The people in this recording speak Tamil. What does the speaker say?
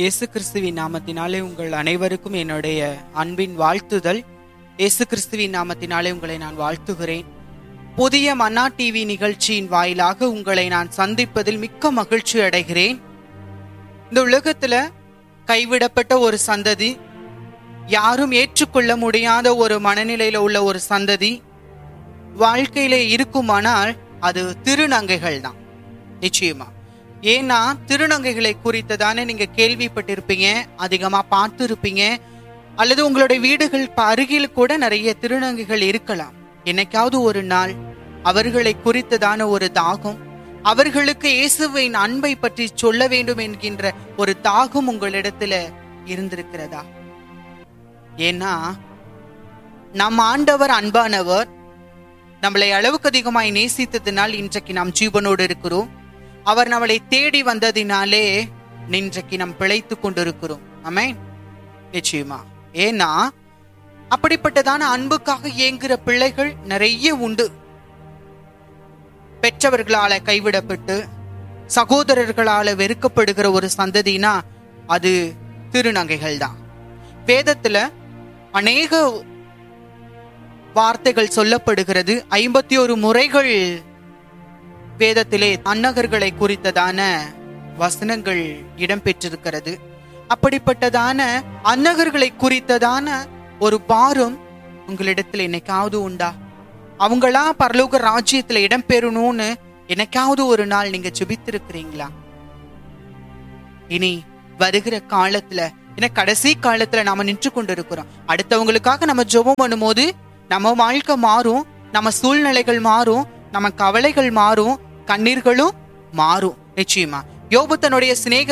இயேசு கிறிஸ்துவின் நாமத்தினாலே உங்கள் அனைவருக்கும் என்னுடைய அன்பின் வாழ்த்துதல் இயேசு கிறிஸ்துவின் நாமத்தினாலே உங்களை நான் வாழ்த்துகிறேன் புதிய மன்னா டிவி நிகழ்ச்சியின் வாயிலாக உங்களை நான் சந்திப்பதில் மிக்க மகிழ்ச்சி அடைகிறேன் இந்த உலகத்துல கைவிடப்பட்ட ஒரு சந்ததி யாரும் ஏற்றுக்கொள்ள முடியாத ஒரு மனநிலையில உள்ள ஒரு சந்ததி வாழ்க்கையில இருக்குமானால் அது திருநங்கைகள் தான் நிச்சயமா ஏன்னா திருநங்கைகளை குறித்ததானே நீங்க கேள்விப்பட்டிருப்பீங்க அதிகமா பார்த்து இருப்பீங்க அல்லது உங்களுடைய வீடுகள் ப- அருகில் கூட நிறைய திருநங்கைகள் இருக்கலாம் என்னைக்காவது ஒரு நாள் அவர்களை குறித்ததான ஒரு தாகம் அவர்களுக்கு இயேசுவின் அன்பை பற்றி சொல்ல வேண்டும் என்கின்ற ஒரு தாகம் உங்களிடத்துல இருந்திருக்கிறதா ஏன்னா நம் ஆண்டவர் அன்பானவர் நம்மளை அளவுக்கு அதிகமாய் நேசித்ததினால் இன்றைக்கு நாம் ஜீவனோடு இருக்கிறோம் அவர் நம்மளை தேடி வந்ததினாலே இன்றைக்கு நாம் பிழைத்துக் கொண்டிருக்கிறோம் ஆமென் நிச்சயமா ஏன்னா அப்படிப்பட்டதான அன்புக்காக ஏங்குற பிள்ளைகள் நிறைய உண்டு பெற்றவர்களால கைவிடப்பட்டு சகோதரர்களால வெறுக்கப்படுகிற ஒரு சந்ததினா அது திருநங்கைகள் தான் வேதத்துல அநேக வார்த்தைகள் சொல்லப்படுகிறது ஐம்பத்தி ஒரு முறைகள் வேதத்திலே அன்னகர்களை குறித்ததான வசனங்கள் இடம்பெற்றிருக்கிறது அப்படிப்பட்டதான அன்னகர்களை குறித்ததான ஒரு பாரம் உங்களிடத்தில் என்னைக்காவது உண்டா அவங்களா பரலோக ராஜ்யத்துல இடம்பெறணும்னு என்னைக்காவது ஒரு நாள் நீங்க ஜெபித்திருக்கிறீங்களா இனி வருகிற காலத்துல ஏன்னா கடைசி காலத்துல நாம நின்று கொண்டிருக்கிறோம் அடுத்தவங்களுக்காக நம்ம ஜெபம் பண்ணும்போது நம்ம வாழ்க்கை மாறும் நம்ம சூழ்நிலைகள் மாறும் நம்ம கவலைகள் மாறும் கண்ணீர்களும் மாறும் நிச்சயமா யோபு தன்னுடைய சிநேக